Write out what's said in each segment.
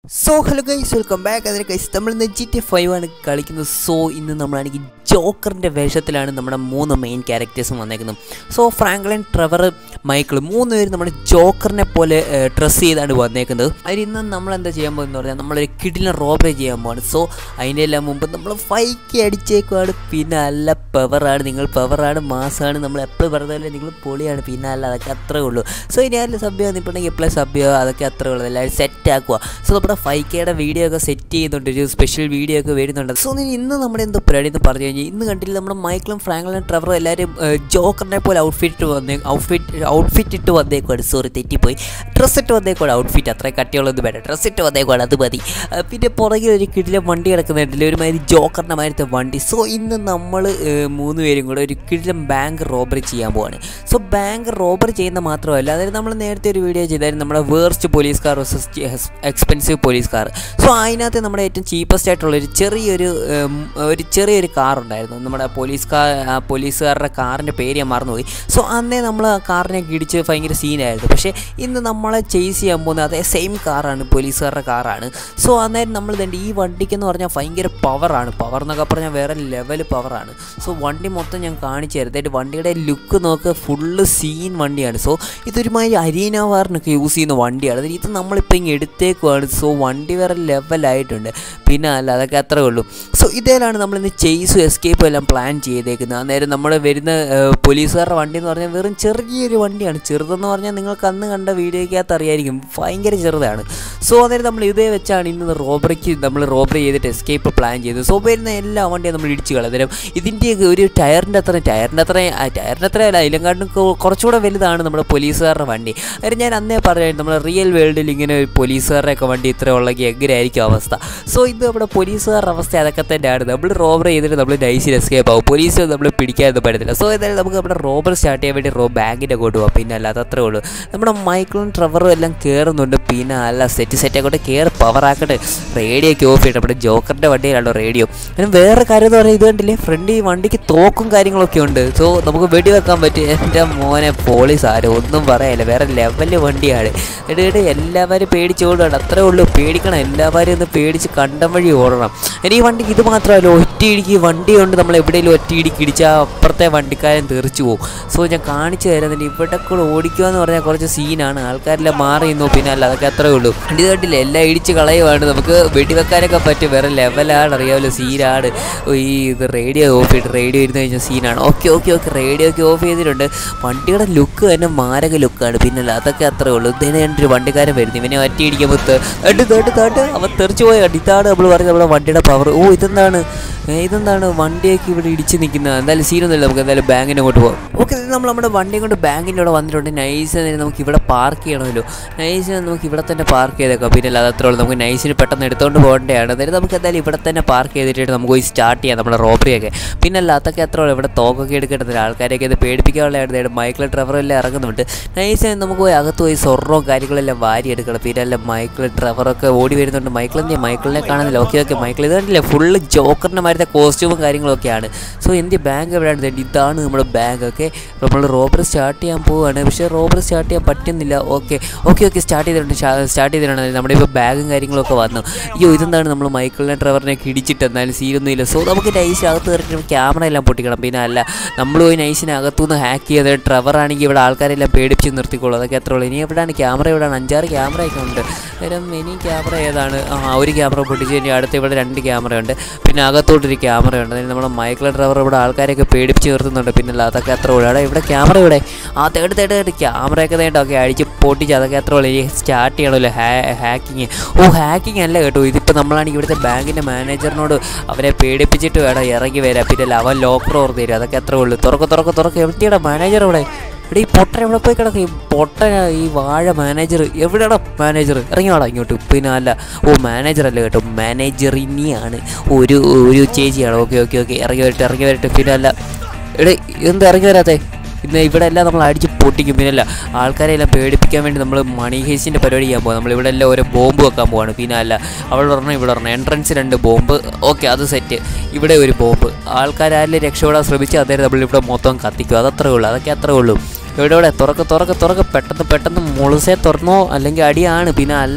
So hello guys welcome back അതിന് guys നമ്മൾ ഇന്ന് ജി ടി ഫൈവ് ആണ് കളിക്കുന്നത് സോ ഇന്ന് നമ്മളാണെങ്കിൽ ജോക്കറിൻ്റെ വേഷത്തിലാണ് നമ്മുടെ മൂന്ന് മെയിൻ ക്യാരക്ടേഴ്സും വന്നേക്കുന്നത് സോ ഫ്രാങ്ക്ലിൻ ട്രെവർ മൈക്കിൾ മൂന്ന് പേര് നമ്മുടെ ജോക്കറിനെ പോലെ ഡ്രസ്സ് ചെയ്താണ് വന്നേക്കുന്നത് അതിൽ ഇന്ന് നമ്മൾ എന്താ ചെയ്യാൻ പോകുന്നത് പറഞ്ഞാൽ നമ്മളൊരു കിഡിലിനെ റോബറി ചെയ്യാൻ പോവാണ് സോ അതിൻ്റെ എല്ലാം മുമ്പ് നമ്മൾ ഫൈക്ക് അടിച്ചേക്കുവാണ് പിന്നെ അല്ല പവറാണ് നിങ്ങൾ പവറാണ് മാസമാണ് നമ്മൾ എപ്പോഴും പറഞ്ഞതല്ലേ നിങ്ങൾ പൊളിയാണ് പിന്നെ അല്ല അതൊക്കെ അത്രേ ഉള്ളൂ സോ ഇനി ആരെങ്കിലും സബ് വന്നിട്ടുണ്ടെങ്കിൽ എപ്പോഴും സബ് അതൊക്കെ അത്രേ ഉള്ളൂ എല്ലാവരും സെറ്റ് ആക്കുക സോ നമ്മുടെ ഫൈവ് കെയുടെ വീഡിയോ ഒക്കെ സെറ്റ് ചെയ്യുന്നുണ്ട് ഒരു സ്പെഷ്യൽ വീഡിയോ ഒക്കെ വരുന്നുണ്ട് സോ ഇന്ന് നമ്മുടെ എന്തോ പരിപാടി എന്ന് പറഞ്ഞു കഴിഞ്ഞാൽ ഇന്ന് കണ്ടില്ല നമ്മുടെ മൈക്കിളും ഫ്രാങ്ക്ലിനും ട്രെവറും എല്ലാവരും ജോക്കറിനെ പോലെ ഔട്ട്ഫിറ്റ് വന്നേ ഔട്ട്ഫിറ്റ് ഔട്ട്ഫിറ്റ് ഇട്ട് വന്നേക്കുവാണ് സോറി തെറ്റിപ്പോയി ഡ്രസ്സ് ഇട്ട് വന്നേക്കുവാണ് ഔട്ട്ഫിറ്റ് അത്രയും കട്ടിയുള്ളത് വേണ്ട ഡ്രസ്സ് ഇട്ട് വന്നേക്കുവാണ് അത് മതി ആ, പിന്നെ പുറകിൽ ഒരു കിടിലെ വണ്ടി കിടക്കുന്നുണ്ടല്ലോ ഒരുമാതിരി ജോക്കറിൻ്റെ മാതിരത്തെ വണ്ടി സോ ഇന്ന് നമ്മൾ മൂന്ന് പേരും കൂടെ ഒരു കിടിലം ബാങ്ക് റോബറി ചെയ്യാൻ പോവാണ് സോ ബാങ്ക് റോബറി ചെയ്യുന്ന മാത്രമല്ല അതായത് നമ്മൾ നേരത്തെ ഒരു വീഡിയോ ചെയ്തായിരുന്നു നമ്മുടെ worst police car versus expensive police car so അതിനകത്ത് നമ്മുടെ ഏറ്റവും ചീപ്പസ്റ്റ് ആയിട്ടുള്ള ഒരു ചെറിയൊരു ഉം, ഒരു ചെറിയൊരു കാർ ഉണ്ടായിരുന്നു നമ്മുടെ പോലീസ് കാർ പോലീസുകാരുടെ കാറിൻ്റെ പേര് ഞാൻ മറന്നുപോയി സോ അന്നേ നമ്മൾ ആ കാറിനെ ഇടിച്ച് ഭയങ്കര സീനായിരുന്നു പക്ഷേ ഇന്ന് നമ്മളെ ചേസ് ചെയ്യാൻ പോകുന്ന അതേ സെയിം കാറാണ് പോലീസുകാരുടെ കാറാണ് സോ അന്നേരം നമ്മൾ തന്നെ ഈ വണ്ടിക്കെന്ന് പറഞ്ഞാൽ ഭയങ്കര പവറാണ് പവർ എന്നൊക്കെ പറഞ്ഞാൽ വേറെ ലെവൽ പവറാണ് സോ വണ്ടി മൊത്തം ഞാൻ കാണിച്ചു തരാം അതായത് വണ്ടിയുടെ ലുക്ക് നോക്ക് ഫുള്ള് സീൻ വണ്ടിയാണ് സോ ഇതൊരുമാതിരി അരീന വാറിനൊക്കെ യൂസ് ചെയ്യുന്ന വണ്ടിയാണ് അതായത് ഇത് നമ്മളിപ്പോൾ ഇങ്ങനെ എടുത്തേക്കുവാണ് സോ വണ്ടി വേറെ ലെവലായിട്ടുണ്ട് പിന്നെ അല്ല അതൊക്കെ അത്രേ ഉള്ളൂ സോ ഇതേലാണ് നമ്മളിന്ന് ചേസും എസ്കേപ്പും എല്ലാം പ്ലാൻ ചെയ്തേക്കുന്നത് അന്നേരം നമ്മൾ വരുന്ന ഏഹ്, പോലീസുകാരുടെ വണ്ടി എന്ന് പറഞ്ഞാൽ വെറും ചെറിയൊരു വണ്ടിയാണ് ചെറുതെന്ന് പറഞ്ഞാൽ നിങ്ങൾക്ക് അന്ന് കണ്ട വീഡിയോയ്ക്കകത്ത് അറിയായിരിക്കും ഭയങ്കര ചെറുതാണ് സോ അന്നേരം നമ്മൾ ഇതേ വെച്ചാണ് ഇന്ന് റോബറിക്ക് നമ്മൾ റോബറി ചെയ്തിട്ട് എസ്കേപ്പ് പ്ലാൻ ചെയ്തത് സോ വരുന്ന എല്ലാ വണ്ടിയും നമ്മൾ ഇടിച്ച് കളയും അന്നേരം ഇതിൻ്റെയൊക്കെ ഒരു ടയറിൻ്റെ അത്ര ടയറിൻ്റെ അത്ര ടയറിൻ്റെ അത്ര അല്ല ഇതിലെക്കാട്ടും കൊ- കുറച്ചുകൂടെ വലുതാണ് നമ്മുടെ പോലീസുകാരുടെ വണ്ടി അതായത് ഞാൻ അന്നേ പറയാം നമ്മുടെ റിയൽ വേൾഡിൽ ഇങ്ങനെ ഒരു പോലീസുകാരുടെ ഒക്കെ വണ്ടി ഇത്ര ഉള്ളെങ്കിൽ എങ്ങനെയായിരിക്കും അവസ്ഥ സോ ഇത് നമ്മുടെ പോലീസുകാരുടെ അവസ്ഥ അതൊക്കെ തന്നെയാണ് നമ്മൾ റോബർ ചെയ്തിട്ട് നമ്മൾ നൈസിൽ എസ്കേപ്പ് ആവും പോലീസ് നമ്മൾ പിടിക്കാനൊന്നും പറ്റത്തില്ല സോ എന്തായാലും നമുക്ക് നമ്മുടെ റോബർ സ്റ്റാർട്ട് ചെയ്യാൻ വേണ്ടി റോ ബാങ്കിൻ്റെ കൊണ്ട് പോകാം പിന്നെ അല്ലാതെ അത്രേ ഉള്ളൂ നമ്മുടെ മൈക്കിളും ട്രവറും എല്ലാം കയറുന്നുണ്ട് പിന്നെ അല്ല സെറ്റ് സെറ്റ് ആക്കോട്ടെ കയറി പവറാക്കട്ടെ റേഡിയോ ഒക്കെ ഓഫ് ചെയ്യട്ടെ നമ്മുടെ ജോക്കറിൻ്റെ വണ്ടിയിലാണോ റേഡിയോ പിന്നെ വേറെ കാര്യം എന്ന് പറഞ്ഞാൽ ഇത് കണ്ടില്ലേ ഫ്രണ്ട് ഈ വണ്ടിക്ക് തോക്കും കാര്യങ്ങളൊക്കെ ഉണ്ട് സോ നമുക്ക് വെടി വെക്കാൻ പറ്റും എൻ്റെ മോനെ പോലീസ് ആരും ഒന്നും പറയാനില്ല വേറെ ലെവലിൽ വണ്ടിയാണ് എടേ എടേ എല്ലാവരും പേടിച്ച് ഓടുകയാണ് അത്രേ ഉള്ളൂ പേടിക്കണം എല്ലാവരും ഒന്ന് പേടിച്ച് കണ്ടം വഴി ഓടണം ഇനി ഈ വണ്ടിക്ക് ഇത് മാത്രമല്ല ഒറ്റയിടിക്ക് വണ്ടി കൊണ്ട് നമ്മൾ എവിടെയെങ്കിലും ഒറ്റയിടിക്ക് ഇടിച്ചാൽ അപ്പുറത്തെ വണ്ടിക്കാരൻ തെറിച്ചു പോകും സോ ഞാൻ കാണിച്ചു തരുന്നില്ല ഇവിടെ കൂടെ ഓടിക്കുക എന്ന് പറഞ്ഞാൽ കുറച്ച് സീനാണ് ആൾക്കാരെല്ലാം മാറി നിന്നു പിന്നെ അല്ല അതൊക്കെ അത്രേ ഉള്ളൂ വണ്ടി കേട്ടില്ല എല്ലാം ഇടിച്ച് കളയുവാണ് നമുക്ക് വെടിവെക്കാനൊക്കെ പറ്റും വേറെ ലെവലാണ് അറിയാമല്ലോ സീനാണ് ഓ, ഈ ഇത് റേഡിയോ ഓഫ് ചെയ്തിട്ട് റേഡിയോ ഇരുന്ന് കഴിഞ്ഞാൽ സീനാണ് ഓക്കെ ഓക്കെ ഓക്കെ റേഡിയോ ഒക്കെ ഓഫ് ചെയ്തിട്ടുണ്ട് വണ്ടിയുടെ ലുക്ക് തന്നെ മാരക ലുക്കാണ് പിന്നെ അല്ല അതൊക്കെ അത്രേ ഉള്ളൂ ഇതിനെ ഒരു വണ്ടിക്കാരൻ വരുന്നു ഇവനെ ഒറ്റ ഇടിക്കുമ്പോൾ തട്ട് തട്ട് തട്ട് അവൻ തെറിച്ച് പോയ ഇതാണ് നമ്മൾ പറഞ്ഞത് നമ്മുടെ വണ്ടിയുടെ പവർ ഓ ഇതെന്താണ് ഏ, ഇതെന്താണ് വണ്ടിയൊക്കെ ഇവിടെ ഇടിച്ച് നിൽക്കുന്നത് എന്തായാലും സീനൊന്നുമില്ല നമുക്ക് എന്തായാലും ബാങ്കിനെ കൊണ്ട് പോകാം ഓക്കെ നമ്മൾ നമ്മുടെ വണ്ടിയും കൊണ്ട് ബാങ്കിൻ്റെ ഇവിടെ വന്നിട്ടുണ്ട് നൈസ് നമുക്ക് ഇവിടെ പാർക്ക് ചെയ്യണമല്ലോ നൈസിന് നമുക്ക് ഇവിടെ തന്നെ പാർക്ക് ചെയ്തേക്കാം പിന്നെ അല്ലാതെ അത്രേ ഉള്ളൂ നമുക്ക് നൈസിന് പെട്ടെന്ന് എടുത്തുകൊണ്ട് പോകേണ്ടതാണ് അതായത് നമുക്ക് എന്തായാലും ഇവിടെ തന്നെ പാർക്ക് ചെയ്തിട്ട് നമുക്ക് പോയി സ്റ്റാർട്ട് ചെയ്യാം നമ്മുടെ റോബറിയൊക്കെ പിന്നെ അല്ല അതൊക്കെ എത്ര ഉള്ളൂ ഇവിടെ തോക്കൊക്കെ എടുക്കേണ്ടത് ആൾക്കാരെയൊക്കെ ഇത് പേടിപ്പിക്കാനുള്ളതാണ് മൈക്കിൾ ഡ്രൈവറും എല്ലാം ഇറങ്ങുന്നുണ്ട് നൈസ് നമുക്ക് പോയി അകത്ത് പോയി സ്വർണ്ണവും കാര്യങ്ങളെല്ലാം വാരി എടുക്കണം പിന്നെ അല്ല മൈക്കിൾ ഡ്രൈവറൊക്കെ ഓടി വരുന്നുണ്ട് മൈക്കിൾ എന്തിയാ മൈക്കിളിനെ കാണുന്നില്ല ഓക്കെ ഓക്കെ മൈക്കിൾ ഇത് കണ്ടില്ലേ ഫുള്ള് ജോക്കറിൻ്റെ മാരത്തെ കോസ്റ്റ്യൂമും കാര്യങ്ങളൊക്കെയാണ് സോ എന്ത് ബാങ്ക് എവിടെയാണ് ദേ ഇതാണ് നമ്മുടെ ബാങ്ക് ഓക്കെ നമ്മൾ റോബർ സ്റ്റാർട്ട് ചെയ്യാൻ പോവുകയാണ് പക്ഷേ റോബർ സ്റ്റാർട്ട് ചെയ്യാൻ പറ്റുന്നില്ല ഓക്കെ ഓക്കെ ഓക്കെ സ്റ്റാർട്ട് ചെയ്തിട്ടുണ്ട് സ്റ്റാർട്ട് ചെയ്തിട്ടുണ്ട് നമ്മുടെ ഇപ്പോൾ ബാഗും കാര്യങ്ങളൊക്കെ വന്നു അയ്യോ ഇതെന്താണ് നമ്മൾ മൈക്കിളിനെ ഡ്രൈവറിനെ ഇടിച്ചിട്ട് എന്നാലും സീനൊന്നും ഇല്ല സോ നമുക്ക് നൈസ് അകത്ത് കയറിയിട്ട് ക്യാമറ എല്ലാം പൊട്ടിക്കണം പിന്നെ അല്ല നമ്മൾ പോയി നൈസിനെ അകത്തുനിന്ന് ഹാക്ക് ചെയ്ത് ഡ്രൈവർ ആണെങ്കിൽ ഇവിടെ ആൾക്കാരെല്ലാം പേടിപ്പിച്ച് നിർത്തിക്കോളൂ അതൊക്കെ എത്ര ഉള്ളൂ ഇനി എവിടെയാണ് ക്യാമറ എവിടെയാണ് അഞ്ചാറ് ക്യാമറ ഒക്കെ ഉണ്ട് നേരം ഇനി ക്യാമറ ഏതാണ് ആ ഒരു ക്യാമറ പൊട്ടിച്ച് ഇനി അടുത്ത് ഇവിടെ രണ്ട് ക്യാമറ ഉണ്ട് പിന്നെ അകത്തോട്ടൊരു ക്യാമറ ഉണ്ട് അതായത് നമ്മുടെ മൈക്കിൾ ഡ്രൈവർ ഇവിടെ ആൾക്കാരെയൊക്കെ പേടിപ്പിച്ച് നിർത്തുന്നുണ്ട് പിന്നെ അല്ല അതൊക്കെ എത്ര ഉള്ളൂ അവിടെ ഇവിടെ ക്യാമറ ഇവിടെ ആ തേട് തേട് തേട് ക്യാമറയൊക്കെ നേട്ടൊക്കെ അടിച്ച് പൊട്ടിച്ച് അതൊക്കെ എത്ര ഉള്ളൂ ഇനി സ്റ്റാർട്ട് ചെയ്യണമല്ലോ ഹാ ഹാക്കിങ് ഓ ഹാക്കിങ് അല്ല കേട്ടോ ഇതിപ്പോൾ നമ്മളാണെങ്കിൽ ഇവിടുത്തെ ബാങ്കിൻ്റെ മാനേജറിനോട് അവരെ പേടിപ്പിച്ചിട്ട് വേണം ഇറങ്ങി വരാൻ പിന്നെ അല്ല അവൻ ലോക്കർ ഓർത്ത് തരും അതൊക്കെ എത്ര ഉള്ളൂ തുറക്ക് തുറക്ക് തുറക്ക് എവിടെയാണ് മാനേജർ ഇവിടെ ഇവിടെ ഈ പൊട്ടൻ എവിടെ പോയി കിടക്കും ഈ പൊട്ടൻ ഈ വാഴ മാനേജർ എവിടെയാണ് മാനേജർ ഇറങ്ങി വാടാ ഇങ്ങോട്ട് പിന്നെ അല്ല ഓ മാനേജർ അല്ല കേട്ടോ മാനേജറിനെയാണ് ഒരു ഒരു ചേച്ചിയാണ് ഓക്കെ ഓക്കെ ഓക്കെ ഇറങ്ങി വരട്ടെ ഇറങ്ങി വരട്ടെ പിന്നെ അല്ല എടേ എന്താ ഇറങ്ങി വരാത്തേ ഇന്ന് ഇവിടെ എല്ലാം നമ്മൾ അടിച്ച് പൊട്ടിക്കും പിന്നല്ല ആൾക്കാരെ എല്ലാം പേടിപ്പിക്കാൻ വേണ്ടി നമ്മൾ മണി ഹേസിൻ്റെ പരിപാടി ചെയ്യാൻ പോകും നമ്മൾ ഇവിടെ എല്ലാം ഓരോ ബോംബ് വെക്കാൻ പോവാണ് പിന്നെ അല്ല അവിടെ പറഞ്ഞാൽ ഇവിടെ പറഞ്ഞാൽ എൻട്രൻസ് രണ്ട് ബോംബ് ഓക്കെ അത് സെറ്റ് ഇവിടെ ഒരു ബോംബ് ആൾക്കാരെല്ലാം രക്ഷപ്പെടാൻ ശ്രമിച്ച് അതേ നമ്മളിവിടെ മൊത്തം കത്തിക്കും അതത്രേ ഉള്ളൂ അതൊക്കെ അത്രേ ഉള്ളൂ ഇവിടെ ഇവിടെ തുറക്ക് തുറക്ക് തുറക്ക് പെട്ടെന്ന് പെട്ടെന്ന് മുളുസേ തുറന്നോ അല്ലെങ്കിൽ അടിയാണ് പിന്നെ അല്ല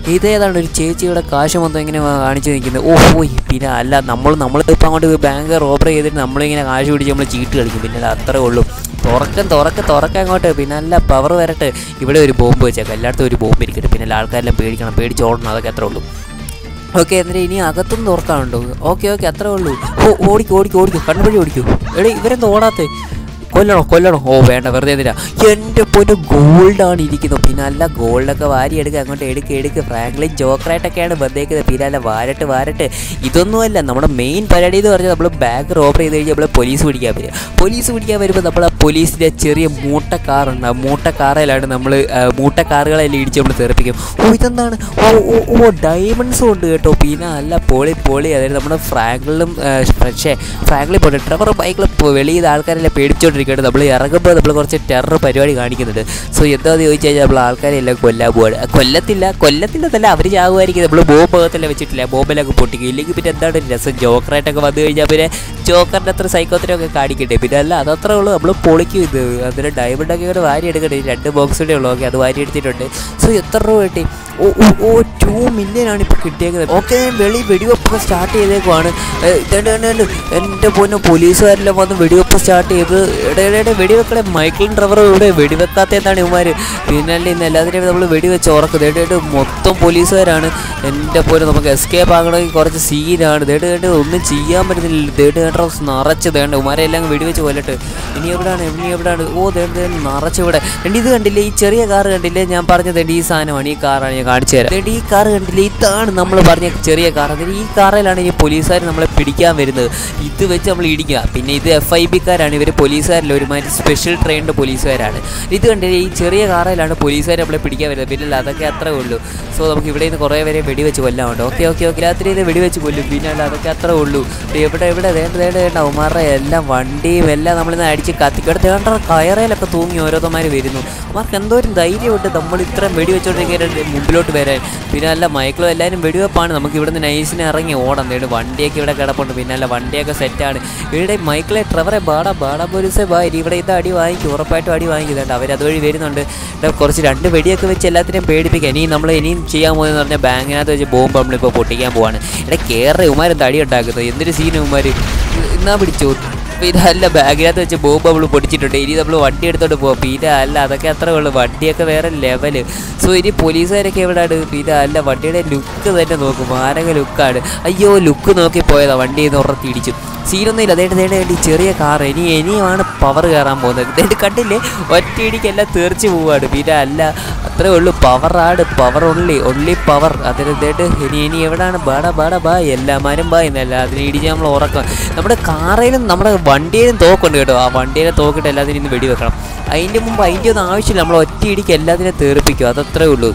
ഇതേതാണ് ഒരു ചേച്ചിയുടെ കാശ് മൊത്തം ഇങ്ങനെ കാണിച്ചു നിൽക്കുന്നത് ഓ ഓയ് പിന്നെ അല്ല നമ്മൾ നമ്മൾ ഇപ്പം അങ്ങോട്ട് ബാങ്ക് റോബർ ചെയ്തിട്ട് നമ്മളിങ്ങനെ കാശ് പിടിച്ച് നമ്മൾ ചീട്ട് കളിക്കും പിന്നെ അല്ല അത്രേ ഉള്ളൂ തുറക്കം തുറക്ക തുറക്കം അങ്ങോട്ട് പിന്നെ അല്ല പവർ വരട്ടെ ഇവിടെ ഒരു ബോംബ് വെച്ചേക്കാം എല്ലായിടത്തും ഒരു ബോംബ് ഇരിക്കട്ടെ പിന്നെ അല്ല ആൾക്കാരെല്ലാം പേടിക്കണം പേടിച്ച് ഓടണം അതൊക്കെ അത്രേ ഉള്ളൂ ഓക്കെ എന്നിട്ട് ഇനി അകത്തുനിന്ന് തുറക്കാനുണ്ടോ ഓക്കെ ഓക്കെ അത്രേ ഉള്ളൂ ഓ ഓടിക്കോ ഓടിക്കോ ഓടിക്കോ കണ്ണുപടി ഓടിക്കോ എടേ ഇവരെന്താ ഓടാത്തേ കൊല്ലണോ കൊല്ലണോ ഓ വേണ്ട വെറുതെ എന്തിനാ എൻ്റെ പൊന്നു ഗോൾഡാണ് ഇരിക്കുന്നത് പിന്നെ അല്ല ഗോൾഡൊക്കെ വാരി എടുക്കുക അങ്ങോട്ട് എടുക്കുക എടുക്കുക ഫ്രാങ്ക്ലിൻ ജോക്കറായിട്ടൊക്കെയാണ് ബന്ധേക്കുന്നത് പിന്നെ അല്ല വാരട്ട് വാരട്ട് ഇതൊന്നുമല്ല നമ്മുടെ മെയിൻ പരിപാടി എന്ന് പറഞ്ഞാൽ നമ്മൾ ബാഗ് റോബർ ചെയ്ത് കഴിഞ്ഞാൽ നമ്മൾ പോലീസ് പിടിക്കാൻ വരിക പോലീസ് പിടിക്കാൻ വരുമ്പോൾ നമ്മൾ ആ പോലീസിൻ്റെ ചെറിയ മൂട്ട കാറുണ്ട് ആ മൂട്ട കാറിലാണ് നമ്മൾ മൂട്ട കാറുകളെല്ലാം ഇടിച്ച് നമ്മൾ തെറിപ്പിക്കും ഓ ഇതെന്താണ് ഓ ഓ ഓ ഡയമണ്ട്സും ഉണ്ട് കേട്ടോ പിന്നെ അല്ല പൊളി പൊളി അതായത് നമ്മുടെ ഫ്രാങ്ക്ലിനും പക്ഷേ ഫ്രാങ്ക്ലിൻ പോട്ടെ ട്രെവർ ബൈക്കിൽ വെളിയിൽ ആൾക്കാരെല്ലാം പേടിച്ചോണ്ടിരിക്കുകയാണ് നമ്മൾ ഇറങ്ങുമ്പോൾ നമ്മൾ കുറച്ച് ടെറർ പരിപാടി കാണിക്കുന്നുണ്ട് സോ എന്താണെന്ന് ചോദിച്ചു കഴിഞ്ഞാൽ നമ്മൾ ആൾക്കാരെ എല്ലാം കൊല്ലാൻ പോവാണ് കൊല്ലത്തില്ല കൊല്ലത്തില്ലെന്നല്ല അവർ ചാകുമായിരിക്കും നമ്മൾ ബോംബ് അകത്തെല്ലാം വെച്ചിട്ടില്ല ബോംബിലൊക്കെ പൊട്ടിക്കും ഇല്ലെങ്കിൽ പിന്നെ എന്താണ് ഒരു രസം ജോക്കറായിട്ടൊക്കെ വന്നു കഴിഞ്ഞാൽ പിന്നെ ജോക്കറിൻ്റെ അത്ര സൈക്കോത്തിനൊക്കെ കാണിക്കട്ടെ പിന്നെ അല്ല അതത്രേ ഉള്ളൂ നമ്മൾ പൊളിക്കും ഇത് അതിന് ഡയമണ്ടൊക്കെ ഇങ്ങനെ വാരി എടുക്കട്ടെ ഈ രണ്ട് ബോക്സ് കൂടെ ഉള്ളൂ ഓക്കെ അത് വാരി എടുത്തിട്ടുണ്ട് സോ എത്ര രൂപ കിട്ടി ഓ ഓ ഓ ടു മില്യൺ ആണ് ഇപ്പോൾ കിട്ടിയേക്കുന്നത് ഓക്കെ ഞാൻ വെളി വെടിവെപ്പൊക്കെ സ്റ്റാർട്ട് ചെയ്തേക്കുവാണ് ഏ, ഇതേണ്ട ഇതേണ്ട, ഇതേണ്ട. എൻ്റെ പൊന്നു പോലീസുകാരെല്ലാം വന്ന് വെടിവെപ്പ് സ്റ്റാർട്ട് ചെയ്ത് ഇടയിടെ വെടിവെക്കണേ മൈക്കിളും ട്രവറും ഇവിടെ വെടിവെക്കാത്തതാണ് ഇവന്മാർ പിന്നെ അല്ലേ ഇന്ന് എല്ലാത്തിനെയും നമ്മൾ വെടിവെച്ച് ഉറക്കും ഇടയിടെ മൊത്തം പോലീസുകാരാണ് എൻ്റെ പോലെ നമുക്ക് എസ്കേപ്പ് ആകണമെങ്കിൽ കുറച്ച് സീനാണ് ഇതേട്ട് കേട്ട് ഒന്നും ചെയ്യാൻ പറ്റുന്നില്ല ഇതേട്ട് കേട്ടോ നിറച്ച് വേണ്ട ഉമാരെ എല്ലാം വെടിവെച്ച് കൊല്ലട്ട് ഇനി എവിടെയാണ് ഇനി എവിടെയാണ് ഓ ദേണ്ട് ദേണ്ട് നിറച്ച് ഇവിടെ രണ്ട് ഇത് കണ്ടില്ലേ ഈ ചെറിയ കാർ കണ്ടില്ലേ ഞാൻ പറഞ്ഞത് ഈ സാധനമാണ് ഈ കാറാണ് ഞാൻ കാണിച്ചു തരാം ദേണ്ട് ഈ കാർ കണ്ടില്ലേ ഇതാണ് നമ്മൾ പറഞ്ഞ ചെറിയ കാർ അതിന് ഈ കാറിലാണ് ഈ പോലീസുകാർ നമ്മളെ പിടിക്കാൻ വരുന്നത് ഇത് വെച്ച് നമ്മൾ ഇടിക്കുക പിന്നെ ഇത് എഫ് ഐ ബിക്കാരാണ് ഇവർ പോലീസുകാരിൽ ഒരുമാതിരി സ്പെഷ്യൽ ട്രെയിൻഡ് പോലീസുകാരാണ് ഇത് കണ്ടില്ലേ ഈ ചെറിയ കാറിലാണ് പോലീസുകാർ നമ്മളെ പിടിക്കാൻ വരുന്നത് പിന്നെ അല്ല അതൊക്കെ അത്രേ ഉള്ളൂ സോ നമുക്ക് ഇവിടെ നിന്ന് കുറേ പേരെ വെടിവെച്ച് കൊല്ലാമുണ്ട് ഓക്കെ ഓക്കെ ഓക്കെ രാത്രി ഇത് വെടിവെച്ച് കൊല്ലും പിന്നെ അല്ല അതൊക്കെ അത്രേ ഉള്ളൂ ഇത് എവിടെ എവിടെ വേണ്ട വേണ്ട വേണ്ട അവന്മാരുടെ എല്ലാം വണ്ടിയും എല്ലാം നമ്മളിന്ന് അടിച്ച് കത്തിക്കെടുത്ത് വേണ്ട കയറയിലൊക്കെ തൂങ്ങി ഓരോരുത്തന്മാർ വരുന്നു അവർക്ക് എന്തോരം ധൈര്യമുണ്ട് നമ്മൾ ഇത്രയും വെടിവെച്ചോണ്ടിരിക്കുന്ന മുമ്പിലോട്ട് വരാൻ പിന്നെ അല്ല മൈക്കിളും എല്ലാവരും വെടിവെപ്പാണ് നമുക്ക് ഇവിടുന്ന് നൈസിന് ഇറങ്ങി ഓടാം നേട് വണ്ടിയൊക്കെ ഇവിടെ കിടപ്പുണ്ട് പിന്നെ അല്ല വണ്ടിയൊക്കെ സെറ്റാണ് ഇവിടെ മൈക്കിളെ ട്രവറെ ബാടാ ബാടാ പോലീസെ ബാ ഇനി ഇവിടെ ഇത് അടി വാങ്ങിക്കും ഉറപ്പായിട്ടും അടി വാങ്ങിക്കുന്നുണ്ട് അവർ അതുവഴി വരുന്നുണ്ട് ഇവിടെ കുറച്ച് രണ്ട് വെടിയൊക്കെ വെച്ച് എല്ലാത്തിനെയും പേടിപ്പിക്കുക ഇനി നമ്മൾ ഇനിയും ചെയ്യാൻ പോകുന്നതെന്ന് പറഞ്ഞാൽ ബാങ്കിനകത്ത് വെച്ച് ബോംബ് നമ്മളിപ്പോൾ പൊട്ടിക്കാൻ പോവാണ് ഇവിടെ കയറി ഉമാരെന്ത് അടി ഉണ്ടാക്കുന്നത് എന്തൊരു സീൻ ഉമാർ എന്നാ പിടിച്ചോ അപ്പോൾ ഇതല്ല ബാഗിനകത്ത് വെച്ച് ബോംബ് നമ്മൾ പൊടിച്ചിട്ടുണ്ട് ഇനി നമ്മൾ വണ്ടി എടുത്തോണ്ട് പോകാം പിന്നെ അല്ല അതൊക്കെ അത്രേ ഉള്ളൂ വണ്ടിയൊക്കെ വേറെ ലെവല് സോ ഇനി പോലീസുകാരൊക്കെ എവിടെയാണ് പിന്നെ അല്ല വണ്ടിയുടെ ലുക്ക് തന്നെ നോക്കും മാരക ലുക്കാണ് അയ്യോ ലുക്ക് നോക്കി പോയതാ വണ്ടി എന്ന് ഉറത്തി ഇടിച്ചു സീനൊന്നുമില്ല അതേട്ട് തേടെ വേണ്ടി ചെറിയ കാർ ഇനി ഇനിയുമാണ് പവർ കയറാൻ പോകുന്നത് ഇതേട്ട് കണ്ടില്ലേ ഒറ്റയിടിക്ക് എല്ലാം തീർച്ചു പോവാണ് പിന്നെ അല്ല അത്രേ ഉള്ളൂ പവറാണ് പവർ ഉള്ളി ഉള്ളി പവർ അതിന് ഇതേട്ട് ഇനി ഇനി എവിടെയാണ് ബാടാ ബാടാ ബാ എല്ലാമാരും ബാ എന്നല്ല അതിന് ഇടിച്ച് നമ്മൾ ഉറക്കാം നമ്മുടെ കാറയിലും നമ്മുടെ വണ്ടിയിലും തോക്കുണ്ട് കേട്ടോ ആ വണ്ടിയിലെ തോക്കിട്ട് എല്ലാത്തിനും ഇന്ന് വെടിവെക്കണം അതിൻ്റെ മുമ്പ് അതിൻ്റെ ഒന്നും ആവശ്യമില്ല നമ്മൾ ഒറ്റയിടിക്ക് എല്ലാത്തിനും തീർപ്പിക്കും അതത്രേ ഉള്ളൂ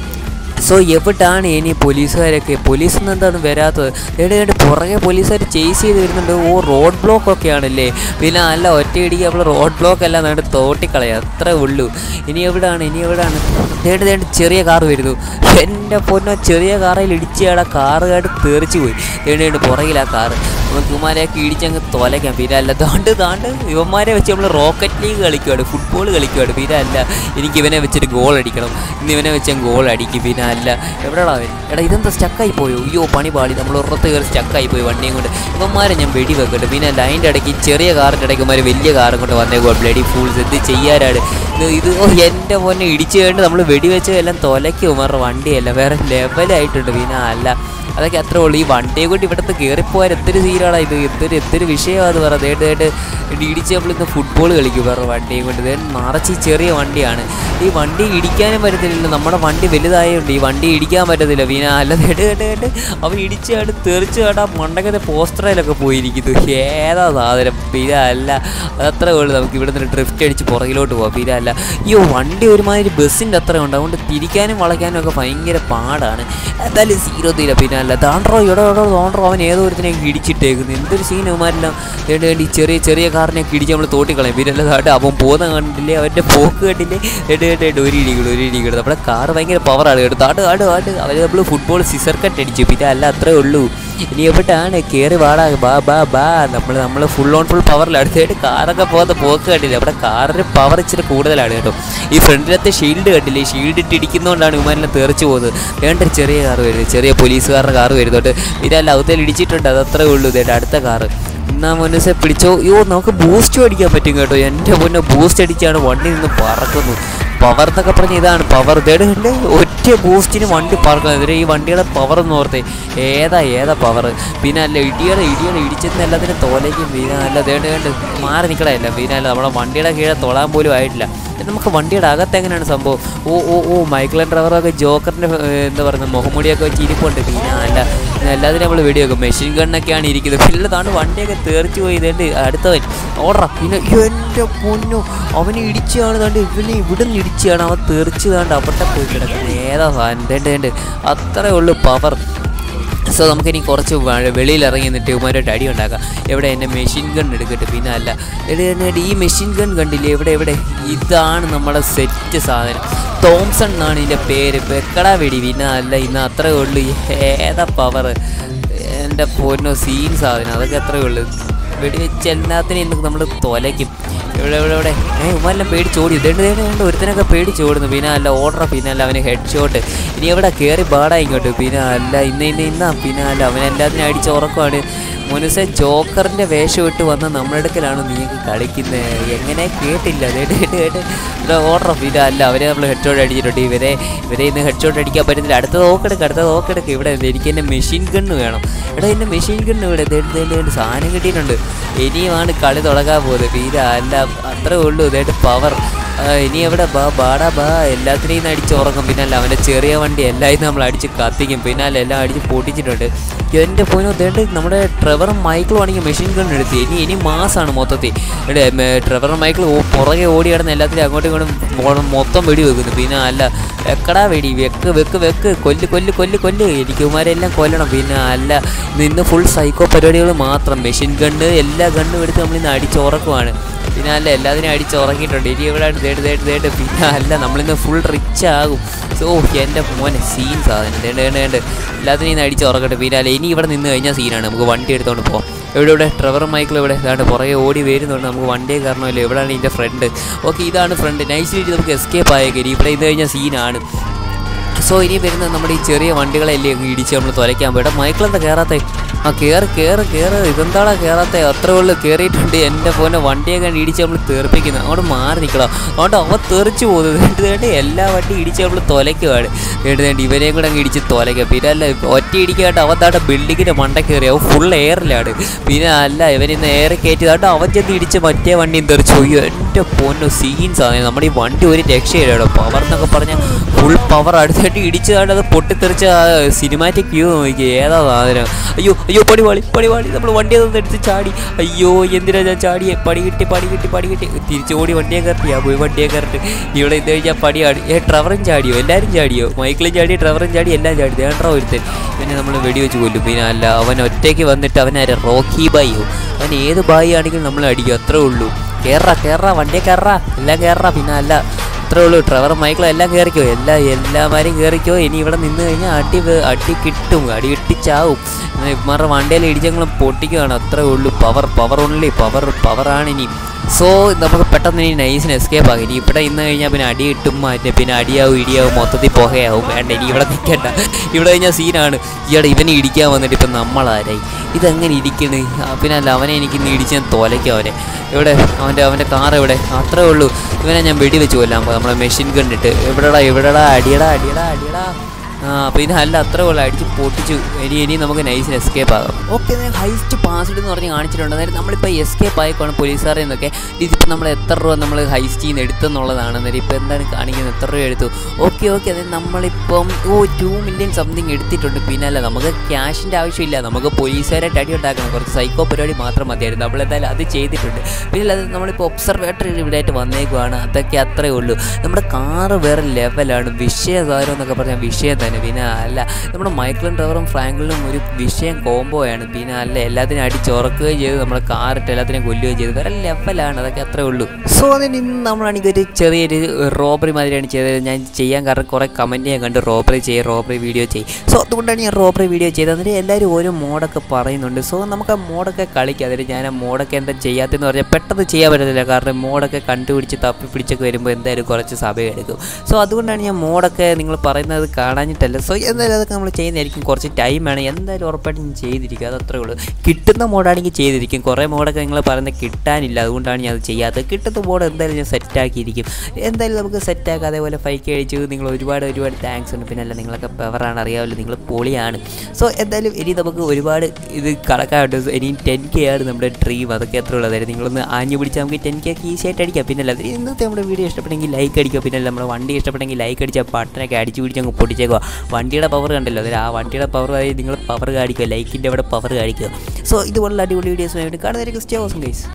സോ എവിടാണ് ഇനി പോലീസുകാരൊക്കെ പോലീസിൽ നിന്ന് എന്താണ് വരാത്തത് എവിടെ എവിടെ പുറകെ പോലീസുകാർ ചേസ് ചെയ്ത് വരുന്നുണ്ട് ഓ റോഡ് ബ്ലോക്ക് ഒക്കെ ആണല്ലേ പിന്നെ അല്ല ഒറ്റയടിക്ക് നമ്മൾ റോഡ് ബ്ലോക്ക് എല്ലാം നാട് തോട്ടിക്കളയാം അത്രേ ഉള്ളൂ ഇനി എവിടാണ് ഇനി എവിടാണ് ദേണ്ട് ദേണ്ട് ചെറിയ കാർ വരുന്നു എൻ്റെ പൊന്നോ ചെറിയ കാറിൽ ഇടിച്ചയാടെ കാറ് കാട്ട് തെറിച്ച് പോയി ദേണ്ട് ദേണ്ട് പുറകിലാ കാറ് നമുക്ക് ഇവന്മാരെയൊക്കെ ഇടിച്ചങ്ങ് തൊലയ്ക്കാം പിന്നെ അല്ല ദാണ്ട് ദാണ്ട് ഇവന്മാരെ വെച്ച് നമ്മൾ റോക്കറ്റ് ലീഗ് കളിക്കുവാണ് ഫുട്ബോൾ കളിക്കുവാണ് പിന്നെ അല്ല എനിക്ക് ഇവനെ വെച്ചൊരു ഗോൾ അടിക്കണം ഇന്ന് ഇവനെ വെച്ച് ഞാൻ ഗോൾ അടിക്കും പിന്നെ അല്ല എവിടെയാടാ അവൻ എടാ ഇതെന്താ സ്റ്റക്കായി പോയോ അയ്യോ പണി പാടി നമ്മൾ ഉറത്ത് കയറി സ്റ്റക്കായി പോയി വണ്ടിയും കൊണ്ട് ഇവന്മാരെ ഞാൻ വെടി വെക്കട്ടെ പിന്നെ അല്ല അതിൻ്റെ ഇടയ്ക്ക് ഈ ചെറിയ കാറിൻ്റെ ഇടയ്ക്ക് ഇവന്മാർ വലിയ കാറും കൊണ്ട് വന്നേക്കോ ബ്ലഡി ഫൂൾസ് എന്ത് ചെയ്യാനാണ് ഇത് ഇത് ഓ എൻ്റെ പൊന്നെ ഇടിച്ച് കഴിഞ്ഞ് നമ്മൾ വെടിവെച്ച് എല്ലാം തൊലയ്ക്കും ഇവന്മാരുടെ വണ്ടിയല്ല വേറെ ലെവലായിട്ടുണ്ട് പിന്നെ അല്ല അതൊക്കെ അത്രേ ഉള്ളൂ ഈ വണ്ടിയെ കൊണ്ട് ഇവിടുത്തെ കയറിപ്പോയാൽ എന്തൊരു സീനാണ് ഇത് എന്തൊരു എന്തൊരു വിഷയമാണ് അത് പറയുന്നത് ഏട്ട് ഏട്ട് ഇടിച്ച് നമ്മളിന്ന് ഫുട്ബോൾ കളിക്കും വേറെ വണ്ടിയും കൊണ്ട് ഇത് നിറച്ച് ഈ ചെറിയ വണ്ടിയാണ് ഈ വണ്ടി ഇടിക്കാനും പറ്റത്തില്ലല്ലോ നമ്മുടെ വണ്ടി വലുതായതുകൊണ്ട് ഈ വണ്ടി ഇടിക്കാൻ പറ്റത്തില്ല പിന്നെ അല്ല കേട്ട് കേട്ട് കേട്ട് അവൻ ഇടിച്ചാട് തെറിച്ച് കേട്ടാ മണ്ടക്കത്തെ പോസ്റ്ററിലൊക്കെ പോയിരിക്കുന്നു ഏതാ സാധനം പിന്നെ അല്ല അതത്രേ ഉള്ളൂ നമുക്ക് ഇവിടെ നിന്ന് ഡ്രിഫ്റ്റ് അടിച്ച് പുറകിലോട്ട് പോകാം പിന്നെ അല്ല അയ്യോ വണ്ടി ഒരുമാതിരി ബസ്സിൻ്റെ അത്ര ഉണ്ട് അതുകൊണ്ട് തിരിക്കാനും വളയ്ക്കാനും ഒക്കെ ഭയങ്കര പാടാണ് എന്തായാലും സീറോ തീര പിന്നെ അല്ല താണ്ട്രോ ഇവിടെ ഇവിടെ തോണ്ട്രോ അവൻ ഏതോ ഒരുത്തിനെ ഇടിച്ചിട്ട് ഇട്ടേക്കുന്നത് എന്തൊരു സീൻ അവന്മാരെല്ലാം വേണ്ടി വേണ്ടി ചെറിയ ചെറിയ കാറിനൊക്കെ ഇടിച്ച് നമ്മൾ തോട്ടിക്കളയും പിന്നെ അല്ലാതെ അവൻ പോകുന്ന കണ്ടില്ലേ അവൻ്റെ പോക്ക് കണ്ടില്ലേ വേണ്ടി വേണ്ടി വേണ്ടി ഒരു ഇടികൾ ഒരു ഇടികൾ നമ്മുടെ കാറ് ഭയങ്കര പവറാണ് കേട്ടോ താട്ട് ആട് ആട് അവർ നമ്മൾ ഫുട്ബോൾ സിസർ കട്ട് അടിച്ചു പിന്നെ അല്ല അത്രേ ഉള്ളൂ ഇനി എവിടെയാണ് കയറി വാടാ ബാ ബാ ബാ നമ്മൾ നമ്മൾ ഫുൾ ഓൺ ഫുൾ പവറിൽ അടുത്തായിട്ട് കാറൊക്കെ പോകുന്ന പോക്ക് കണ്ടില്ല അവിടെ കാറിന് പവർ ഇച്ചിരി കൂടുതലാണ് കേട്ടോ ഈ ഫ്രണ്ടിലത്തെ ഷീൽഡ് കണ്ടില്ലേ ഷീൽഡ് ഇട്ട് ഇടിക്കുന്നതുകൊണ്ടാണ് വിമാനെല്ലാം തെറിച്ച് പോകുന്നത് വേണ്ട ഒരു ചെറിയ കാറ് വരുന്നത് ചെറിയ പോലീസുകാരുടെ കാറ് വരുന്നുണ്ട് പിന്നെ അല്ല അവത്തേൽ ഇടിച്ചിട്ടുണ്ട് അത് അത്രേ ഉള്ളൂ ഇതേണ്ട അടുത്ത കാറ് എന്നാ മുന്നേ പിടിച്ചോ അയ്യോ നമുക്ക് ബൂസ്റ്റ് അടിക്കാൻ പറ്റും കേട്ടോ എൻ്റെ മുന്നേ ബൂസ്റ്റ് അടിച്ചാണ് വണ്ടി നിന്ന് പറക്കുന്നു പവർ എന്നൊക്കെ പറഞ്ഞ ഇതാണ് പവർ ഇതേടെ ഒറ്റ ബൂസ്റ്റിന് വണ്ടി പറക്കുന്നത് ഇതിന് ഈ വണ്ടിയുടെ പവർ എന്ന് ഓർത്തേ ഏതാ ഏതാ പവർ പിന്നെ അല്ല ഇടിയുടെ ഇടിയുടെ ഇടിച്ചെന്ന് എല്ലാത്തിനും തോലയ്ക്കും പിന്നെ അല്ല ദേണ്ട് കണ്ട് മാറി നിൽക്കണമല്ല പിന്നെ അല്ല നമ്മുടെ വണ്ടിയുടെ കീഴെ തൊളാൻ പോലും ആയിട്ടില്ല ഇത് നമുക്ക് വണ്ടിയുടെ അകത്ത് എങ്ങനെയാണ് സംഭവം ഓ ഓ ഓ മൈക്കിൾ ഡ്രൈവറൊക്കെ ജോക്കറിൻ്റെ എന്താ പറയുക മുഖമുടിയൊക്കെ വെച്ച് ഇരിപ്പുണ്ട് പിന്നെ അല്ല എല്ലാത്തിനും നമ്മൾ വെടിവെക്കും മെഷീൻ ഗണ്ണൊക്കെയാണ് ഇരിക്കുന്നത് പിന്നെ താണ്ട് വണ്ടിയൊക്കെ തേർച്ച് പോയി ഇതുണ്ട് അടുത്തവൻ ഓർഡർ പിന്നെ എൻ്റെ പൊന്നു അവനെ ഇടിച്ചാണ് താണ്ട് ഇവനെ ഇവിടെ നിന്ന് ഇടിച്ചാണ് അവൻ തെറിച്ച് താണ്ട് അവിടെ പോയി കിടക്കുന്നത് ഏതാ സാധനം ഇതേണ്ട് ഇതേണ്ട് അത്രേ ഉള്ളൂ പവർ സോ നമുക്കിനി കുറച്ച് വ- വെളിയിൽ ഇറങ്ങി നിന്നിട്ട് ഇവന്മാരായിട്ട് അടി ഉണ്ടാക്കാം എവിടെ എൻ്റെ മെഷീൻ ഗൺ എടുക്കട്ടെ പിന്നെ അല്ല എടി എന്നിട്ട് ഈ മെഷീൻ ഗൺ കണ്ടില്ലേ എവിടെ എവിടെ ഇതാണ് നമ്മുടെ സെറ്റ് സാധനം തോംസൺ എന്നാണ് ഇതിൻ്റെ പേര് വെക്കടാ വെടി പിന്നെ അല്ല ഇന്ന് അത്രേ ഉള്ളൂ ഏതാ പവർ എൻ്റെ പൊന്നോ സീൻ സാധനം അതൊക്കെ അത്രേ ഉള്ളൂ വെടിവെച്ച് എല്ലാത്തിനും ഇന്ന് നമ്മൾ തൊലയ്ക്കും ഇവിടെ ഇവിടെ ഇവിടെ ഏ ഉമ്മാരെല്ലാം പേടിച്ചോടി ഇതേണ്ട് ഇതേണ്ട് ഒരുത്തനൊക്കെ പേടിച്ചോടുന്നു പിന്നെ അല്ല ഓർഡർ പിന്നെ അല്ല അവന് ഹെഡ് ഷോട്ട് ഇനി എവിടെ കയറി പാടാ ഇങ്ങോട്ട് പിന്നെ അല്ല ഇന്ന് ഇന്ന് ഇന്നാ പിന്നെ അല്ല അവൻ എല്ലാത്തിനും അടിച്ച് ഉറക്കമാണ് മുനുസെ ജോക്കറിൻ്റെ വേഷം ഇട്ട് വന്ന നമ്മുടെ അടുക്കലാണ് നീയൊക്കെ കളിക്കുന്നത് എങ്ങനെ കേട്ടില്ല കേട്ട് കേട്ട് കേട്ട് ഇവിടെ ഓർഡർ പിന്നെ അല്ല അവരെ നമ്മൾ ഹെഡ് ഷോട്ട് അടിച്ചിട്ടുണ്ട് ഇവരെ ഇവരെ ഇന്ന് ഹെഡ് ഷോട്ട് അടിക്കാൻ പറ്റുന്നില്ല അടുത്ത നോക്കെടുക്ക് അടുത്ത നോക്കെടുക്ക് ഇവിടെ എനിക്ക് എൻ്റെ മെഷീൻ ഗണ്ണ് വേണം എടാ എൻ്റെ മെഷീൻ ഗണ്ണ് ഇവിടെ ദേ, ദേ, ദേ, ദേ, സാധനം കിട്ടിയിട്ടുണ്ട് ഇനിയുമാണ് കളി തുടങ്ങാൻ പോകുന്നത് പിന്നെ അല്ല അത്രേ ഉള്ളൂ ഇതായിട്ട് പവർ ഇനി എവിടെ ബാ ബാടാ ബാ എല്ലാത്തിനെയും ഇന്ന് അടിച്ച് ഉറങ്ങും പിന്നെ അല്ല അവൻ്റെ ചെറിയ വണ്ടി എല്ലായും നമ്മൾ അടിച്ച് കത്തിക്കും പിന്നെ അല്ല എല്ലാം അടിച്ച് പൊട്ടിച്ചിട്ടുണ്ട് എൻ്റെ പോയിനോ ദേണ്ട് നമ്മുടെ ട്രെവറും മൈക്കിളും ആണെങ്കിൽ മെഷീൻ ഗൺ എടുത്ത് ഇനി ഇനി മാസാണ് മൊത്തത്തിൽ ഇവിടെ ട്രെവറും മൈക്കിളും ഓ- പുറകെ ഓടി കിടന്ന് എല്ലാത്തിനും അങ്ങോട്ടും ഇങ്ങോട്ടും മൊ- മൊത്തം വെടി വെക്കുന്നു പിന്നെ അല്ല വെക്കടാ വെടി വെക്ക് വെക്ക് വെക്ക് കൊല്ല് കൊല്ല് കൊല്ല് കൊല്ല് എനിക്ക് ഇവന്മാരെല്ലാം കൊല്ലണം പിന്നെ അല്ല ഇന്ന് ഫുൾ സൈക്കോ പരിപാടികൾ മാത്രം മെഷീൻ ഗണ്ണ് എല്ലാ ഗണ്ണും എടുത്ത് നമ്മൾ ഇന്ന് അടിച്ചുറക്കുവാണ് പിന്നെ അല്ല എല്ലാത്തിനും അടിച്ച് ഉറങ്ങിയിട്ടുണ്ട് ഇനി ഇവിടെ തേട് തേട് തേട് പിന്നെ അല്ല നമ്മളിന്ന് ഫുൾ റിച്ച് ആകും സോ എൻ്റെ മോനെ സീൻ സാധനം തേണ്ട് തേണ്ട് തേണ്ട് എല്ലാത്തിനും ഇന്ന് അടിച്ച് ഉറക്കട്ടെ പിന്നെ അല്ല ഇനി ഇവിടെ നിന്ന് കഴിഞ്ഞാൽ സീനാണ് നമുക്ക് വണ്ടി എടുത്തോണ്ട് പോകാം എവിടെ ഇവിടെ ട്രെവർ മൈക്കിൾ ഇവിടെ ഇതാണ്ട് പുറകെ ഓടി വരുന്നുണ്ട് നമുക്ക് വണ്ടിയെ കയറണമല്ലോ എവിടെയാണ് ഇതിൻ്റെ ഫ്രണ്ട് ഓക്കെ ഇതാണ് ഫ്രണ്ട് നൈസിലിട്ട് നമുക്ക് എസ്കേപ്പ് ആയേക്കരി ഇവിടെ ഇത് കഴിഞ്ഞാൽ സീനാണ് സോ ഇനി വരുന്ന നമ്മുടെ ഈ ചെറിയ വണ്ടികളെല്ലാം അങ്ങ് ഇടിച്ച് നമ്മൾ തുലയ്ക്കാൻ പോയിട്ട് മൈക്കിളെന്താ കയറാത്തേ ആ കയറി കയറി കയറി ഇതെന്താടാ കയറാത്തേ അത്രേ ഉള്ളൂ കയറിയിട്ടുണ്ട് എൻ്റെ പോലെ വണ്ടിയൊക്കെ ഇടിച്ച് നമ്മൾ തെറിപ്പിക്കുന്നത് അങ്ങോട്ട് മാറി നിൽക്കണം അതുകൊണ്ട് അവ തെറിച്ച് പോകുന്നത് എന്നിട്ട് വേണ്ടി എല്ലാ വണ്ടി ഇടിച്ച് നമ്മൾ തുലയ്ക്കുവാണ് എന്നിട്ട് വേണ്ടി ഇവരെയും കൂടെ അങ്ങ് ഇടിച്ച് തുലയ്ക്കുക പിന്നെ അല്ല ഒറ്റ ഇടിക്കാണ്ട് അവൻ താണ്ട ബിൽഡിങ്ങിൻ്റെ മണ്ട കയറി അവൻ ഫുൾ എയറിലാണ് പിന്നെ അല്ല ഇവനിന്ന് എയർ കയറ്റി താണ്ട് അവൻ ചെന്ന് ഇടിച്ച് മറ്റേ വണ്ടിയും തെറിച്ചു അയ്യോ എൻ്റെ പൊന്നു സീൻസ് ആണ് നമ്മുടെ ഈ വണ്ടി ഒരു രക്ഷയില്ലടോ പവർ എന്നൊക്കെ പറഞ്ഞാൽ ഫുൾ പവർ അടുത്തായിട്ട് ഇടിച്ചതാണ്ട് അത് പൊട്ടിത്തെറിച്ച സിനിമാറ്റിക് വ്യൂ നോക്കി ഏതാ സാധനം അയ്യോ അയ്യോ പടിവാളി പടിവാളി നമ്മൾ വണ്ടി ഒന്ന് എടുത്ത് ചാടി അയ്യോ എന്തിനാ ഞാൻ ചാടിയെ പടി കിട്ടി പടി കിട്ടി പടി കിട്ടി തിരിച്ച് ഓടി വണ്ടിയെ കയറി ആ പോയി വണ്ടിയെ കയറിട്ട് ഇവിടെ ഇത് കഴിഞ്ഞാൽ പടിയാടി ഏ ട്രവറും ചാടിയോ എല്ലാവരും ചാടിയോ മൈക്കിളും ചാടി ട്രവറും ചാടി എല്ലാം ചാടി ദേണ്ടാ ഒരുത്തൻ പിന്നെ നമ്മൾ വെടിവെച്ച് കൊല്ലും പിന്നെ അല്ല അവൻ ഒറ്റയ്ക്ക് വന്നിട്ട് അവനാരെ റോക്കി ബായിയോ അവൻ ഏത് ബായി ആണെങ്കിലും നമ്മൾ അടിക്കും അത്രേ ഉള്ളൂ കയറാ കയറാ വണ്ടിയെ കയറാ എല്ലാം കയറാ പിന്നെ അല്ല അത്രേ ഉള്ളൂ ട്രവർ മൈക്കിളും എല്ലാം കയറിക്കോ എല്ലാ എല്ലാമാരും കയറിക്കോ ഇനി ഇവിടെ നിന്ന് കഴിഞ്ഞാൽ അടി വേ- അടി കിട്ടും അടി കിട്ടിച്ചാവും ഇവന്മാരുടെ വണ്ടിയിൽ ഇടിച്ചങ്ങളും പൊട്ടിക്കുകയാണ് അത്രേ ഉള്ളൂ പവർ പവർ ഉള്ളി പവർ പവറാണ് ഇനി സോ നമുക്ക് പെട്ടെന്ന് ഇനി നൈസിന് എസ്കേപ്പ് ആകും ഇനി ഇവിടെ ഇന്ന് കഴിഞ്ഞാൽ പിന്നെ അടി കിട്ടും മറ്റേ പിന്നെ അടിയാവും ഇടിയാവും മൊത്തത്തിൽ പുകയാവും വേണ്ട ഇനി ഇവിടെ നിൽക്കണ്ട ഇവിടെ കഴിഞ്ഞാൽ സീനാണ് ഈയിടെ ഇവനെ ഇടിക്കാൻ വന്നിട്ട് ഇപ്പം നമ്മളാരായി ഇതെങ്ങനെ ഇരിക്കണ് ആ, പിന്നെ അല്ല അവനെ എനിക്ക് ഇന്ന് ഇടിച്ച് ഞാൻ തോലയ്ക്കും അവനെ ഇവിടെ അവൻ്റെ അവൻ്റെ കാർ എവിടെ അത്രേ ഉള്ളൂ ഇവനെ ഞാൻ വെടിവെച്ച് കൊല്ലാൻ പോകും നമ്മളെ മെഷീൻ കണ്ടിട്ട് എവിടെടാ എവിടെടാ അടിയടാ അടിയടാ അടിയടാ ആ അപ്പോൾ ഇത് അല്ല അത്ര ഉള്ളു അടിച്ച് പൊട്ടിച്ചു ഇനി ഇനി നമുക്ക് നൈസിന് എസ്കേപ്പ് ആകാം ഓക്കെ ഹൈസ്റ്റ് പാസ്ഡ് എന്ന് പറഞ്ഞ് കാണിച്ചിട്ടുണ്ട് അതായത് നമ്മളിപ്പോൾ എസ്കേപ്പ് ആയിക്കോണം പോലീസുകാരെ എന്നൊക്കെ ഇതിപ്പോൾ നമ്മൾ എത്ര രൂപ നമ്മൾ ഹൈസ്റ്റ് നിന്ന് എടുത്തെന്നുള്ളതാണ് അന്നേരം ഇപ്പോൾ എന്താണ് കാണിക്കുന്നത് എത്ര രൂപ എടുത്തു ഓക്കെ ഓക്കെ അതായത് നമ്മളിപ്പം ഓ ടു മില്യൺ സംതിങ് എടുത്തിട്ടുണ്ട് പിന്നെ അല്ല നമുക്ക് ക്യാഷിൻ്റെ ആവശ്യമില്ല നമുക്ക് പോലീസുകാരായിട്ട് അടി ഉണ്ടാക്കണം കുറച്ച് സൈക്കോ പരിപാടി മാത്രം മതിയായിരുന്നു നമ്മളെന്തായാലും അത് ചെയ്തിട്ടുണ്ട് പിന്നെ അല്ലാതെ നമ്മളിപ്പോൾ ഒബ്സർവേറ്ററിൽ ഇവിടെ ആയിട്ട് വന്നേക്കുവാണ് അതൊക്കെ അത്രേ ഉള്ളൂ നമ്മുടെ കാറ് വേറെ ലെവലാണ് വിഷയ സാധനം എന്നൊക്കെ പറഞ്ഞാൽ വിഷയം തന്നെ തന്നെ പിന്നെ അല്ല നമ്മുടെ മൈക്കിളും ഡ്രൈവറും ഫ്രാങ്ക്ലിനും ഒരു വിഷയം കോംബോയാണ് പിന്നെ അല്ല എല്ലാത്തിനും അടിച്ചുറക്കുകയും ചെയ്ത് നമ്മളെ കാറിട്ട് എല്ലാത്തിനെയും കൊല്ലുകയും ചെയ്തു വേറെ ലെവലാണ് അതൊക്കെ അത്രേ ഉള്ളൂ സോ അതിന് ഇന്ന് നമ്മളാണെങ്കിൽ ഒരു ചെറിയൊരു റോബറി മാതിരിയാണ് ചെയ്തത് ഞാൻ ചെയ്യാൻ കാരണം കുറേ കമൻറ്റ് ഞാൻ കണ്ട് റോബറി ചെയ്യും റോബറി വീഡിയോ ചെയ്യും സോ അതുകൊണ്ടാണ് ഞാൻ റോബറി വീഡിയോ ചെയ്തത് എന്നിട്ട് എല്ലാവരും ഓരോ മോഡൊക്കെ പറയുന്നുണ്ട് സോ നമുക്ക് ആ മോഡൊക്കെ കളിക്കാം അതിൽ ഞാൻ ആ മോഡൊക്കെ എന്താ ചെയ്യാത്തതെന്ന് പറഞ്ഞാൽ പെട്ടെന്ന് ചെയ്യാൻ പറ്റത്തില്ല കാരണം മോഡൊക്കെ കണ്ടുപിടിച്ച് തപ്പി പിടിച്ചൊക്കെ വരുമ്പോൾ എന്തായാലും കുറച്ച് സമയം എടുക്കും സോ അതുകൊണ്ടാണ് ഞാൻ മോഡൊക്കെ നിങ്ങൾ പറയുന്നത് കാണാഞ്ഞിട്ടല്ല സോ എന്തായാലും അതൊക്കെ നമ്മൾ ചെയ്യുന്നതായിരിക്കും കുറച്ച് ടൈം വേണം എന്തായാലും ഉറപ്പായിട്ടും ഞാൻ ചെയ്തിരിക്കും അത് അത്രേ ഉള്ളൂ കിട്ടുന്ന മോഡാണെങ്കിൽ ചെയ്തിരിക്കും കുറേ മോഡൊക്കെ നിങ്ങൾ പറയുന്നത് കിട്ടാനില്ല അതുകൊണ്ടാണ് ഞാൻ അത് ചെയ്യാത്തത് കിട്ടുന്ന മോഡ് എന്തായാലും ഞാൻ സെറ്റാക്കിയിരിക്കും എന്തായാലും നമുക്ക് സെറ്റാക്കാം അതേപോലെ ഫൈവ് കെ അടിച്ചു നിങ്ങൾ ഒരുപാട് ഒരുപാട് താങ്ക്സ് ഉണ്ട് പിന്നെ അല്ല നിങ്ങളൊക്കെ പവറാണ് അറിയാമല്ലോ നിങ്ങൾ പൊളിയാണ് സോ എന്തായാലും ഇനി നമുക്ക് ഒരുപാട് ഇത് കടക്കാറുണ്ട് ഇനി ടെൻ കെ ആണ് നമ്മുടെ ഡ്രീം അതൊക്കെ എത്ര ഉള്ളതായിരുന്നു നിങ്ങളൊന്ന് ആഞ്ഞു പിടിച്ചാൽ നമുക്ക് ടെൻ കെ ഒക്കെ ഈസി ആയിട്ട് അടിക്കാം പിന്നെ അല്ലാതെ ഇന്നത്തെ നമ്മുടെ വീഡിയോ ഇഷ്ടപ്പെട്ടെങ്കിൽ ലൈക്ക് അടിക്കുക പിന്നെ അല്ല നമ്മുടെ വണ്ടി ഇഷ്ടപ്പെട്ടെങ്കിൽ ലൈക്ക് അടിച്ചാൽ ബട്ടനൊക്കെ അടിച്ചു പിടിച്ച് അങ്ങ് പൊട്ടിച്ചേക്കുക വണ്ടിയുടെ പവർ കണ്ടല്ലോ അതിൽ ആ വണ്ടിയുടെ പവർ ആയി നിങ്ങൾ പവർ കാണിക്കുക ലൈക്കിൻ്റെ അവിടെ പവർ കാണിക്കുക സോ ഇതുപോലുള്ള അടിപൊളി വീഡിയോസ് വേണ്ടി കാണുന്നതായിരിക്കും സ്റ്റേ ഓസം ഗൈസ്